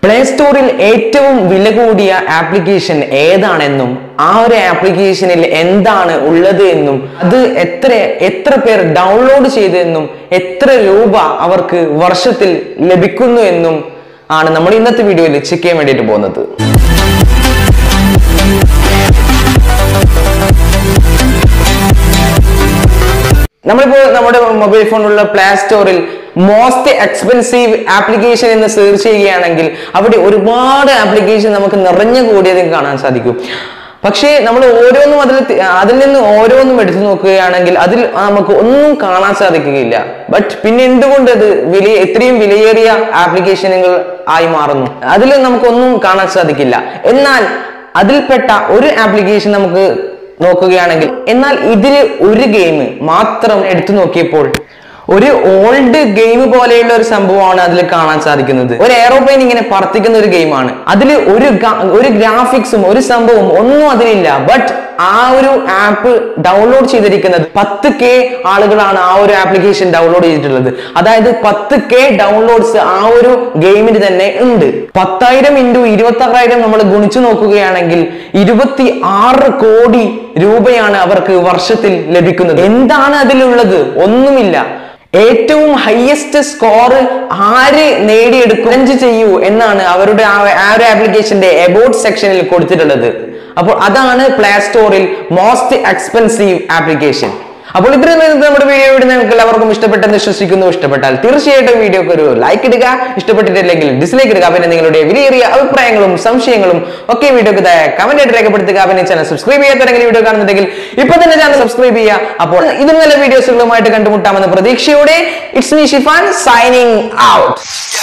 play സ്റ്റോറിൽ ഏറ്റവും വില കൂടിയ ആപ്ലിക്കേഷൻ ഏതാണെന്നും ആ ഒരു ആപ്ലിക്കേഷനിൽ എന്താണ് ഉള്ളത് എന്നും അത് എത്ര എത്ര പേർ ഡൗൺലോഡ് ചെയ്തെന്നും എത്ര രൂപ അവർക്ക് വർഷത്തിൽ ലഭിക്കുന്നു എന്നും ആണ് നമ്മൾ ഇന്നത്തെ വീഡിയോയിൽ ചെക്ക് ചെയ്യാൻ വേണ്ടിയിട്ട് പോകുന്നത് നമ്മളിപ്പോ നമ്മുടെ മൊബൈൽ ഫോണിലുള്ള പ്ലേ സ്റ്റോറിൽ മോസ്റ്റ് എക്സ്പെൻസീവ് ആപ്ലിക്കേഷൻ എന്ന് സെർച്ച് ചെയ്യുകയാണെങ്കിൽ അവിടെ ഒരുപാട് ആപ്ലിക്കേഷൻ നമുക്ക് നിറഞ്ഞു കൂടിയത് കാണാൻ സാധിക്കും പക്ഷേ നമ്മൾ ഓരോന്നും അതിൽ തി- അതിൽ നിന്ന് ഓരോന്നും എടുത്തു നോക്കുകയാണെങ്കിൽ അതിൽ നമുക്ക് ഒന്നും കാണാൻ സാധിക്കുകയില്ല ബട്ട് പിന്നെ എന്തുകൊണ്ട് അത് വില ഇത്രയും വിലയേറിയ ആപ്ലിക്കേഷനുകൾ ആയി മാറുന്നു അതിൽ നമുക്കൊന്നും കാണാൻ സാധിക്കില്ല എന്നാൽ അതിൽപ്പെട്ട ഒരു ആപ്ലിക്കേഷൻ നമുക്ക് നോക്കുകയാണെങ്കിൽ എന്നാൽ ഇതിൽ ഒരു ഗെയിം മാത്രം എടുത്തു നോക്കിയപ്പോൾ ഒരു ഓൾഡ് ഗെയിം പോലെയുള്ള ഒരു സംഭവമാണ് അതിൽ കാണാൻ സാധിക്കുന്നത് ഒരു എയറോപ്ലെയിൻ ഇങ്ങനെ പറത്തിക്കുന്ന ഒരു ഗെയിമാണ് അതിൽ ഒരു ഗ- ഒരു ഗ്രാഫിക്സും ഒരു സംഭവവും ഒന്നും അതിലില്ല ബട്ട് ആ ഒരു ആപ്പ് ഡൗൺലോഡ് ചെയ്തിരിക്കുന്നത് പത്ത് കെ ആളുകളാണ് ആ ഒരു ആപ്ലിക്കേഷൻ ഡൗൺലോഡ് ചെയ്തിട്ടുള്ളത് അതായത് പത്ത് കെ ഡൗൺലോഡ്സ് ആ ഒരു ഗെയിമിന് തന്നെ ഉണ്ട് പത്തായിരം ഇൻറ്റു ഇരുപത്തി ആറായിരം നമ്മൾ ഗുണിച്ചു നോക്കുകയാണെങ്കിൽ ഇരുപത്തി ആറ് കോടി രൂപയാണ് അവർക്ക് വർഷത്തിൽ ലഭിക്കുന്നത് എന്താണ് അതിലുള്ളത് ഒന്നുമില്ല ഏറ്റവും ഹയസ്റ്റ് സ്കോർ ആര് നേടിയെടുക്കും ചലഞ്ച് ചെയ്യൂ എന്നാണ് അവരുടെ ആ ആ ഒരു ആപ്ലിക്കേഷന്റെ എബൌട്ട് സെക്ഷനിൽ കൊടുത്തിട്ടുള്ളത് അപ്പോൾ അതാണ് പ്ലേ സ്റ്റോറിൽ മോസ്റ്റ് എക്സ്പെൻസീവ് ആപ്ലിക്കേഷൻ അപ്പോൾ ഇത്രയും നേരത്തെ നമ്മുടെ വീഡിയോ ഇവിടെ നിങ്ങൾക്ക് എല്ലാവർക്കും ഇഷ്ടപ്പെട്ടെന്ന് വിശ്വസിക്കുന്നു ഇഷ്ടപ്പെട്ടാൽ തീർച്ചയായിട്ടും വീഡിയോക്ക് ഒരു ലൈക്ക് ഇടുക ഇഷ്ടപ്പെട്ടിട്ടില്ലെങ്കിൽ ഡിസ്ലൈക്ക് ഇടുക പിന്നെ നിങ്ങളുടെ വിലയേറിയ അഭിപ്രായങ്ങളും സംശയങ്ങളും ഒക്കെ വീഡിയോക്ക് കമന്റ് ആയിട്ട് രേഖപ്പെടുത്തുക പിന്നെ ചാനൽ സബ്സ്ക്രൈബ് ചെയ്യാത്തവരെങ്കിൽ വീഡിയോ കാണുന്നുണ്ടെങ്കിൽ ഇപ്പൊ തന്നെ ചാനൽ സബ്സ്ക്രൈബ് ചെയ്യുക അപ്പോൾ ഇതും നല്ല വീഡിയോസുകളുമായിട്ട് കണ്ടുമുട്ടാമെന്ന പ്രതീക്ഷയോടെ it's me Shifan signing out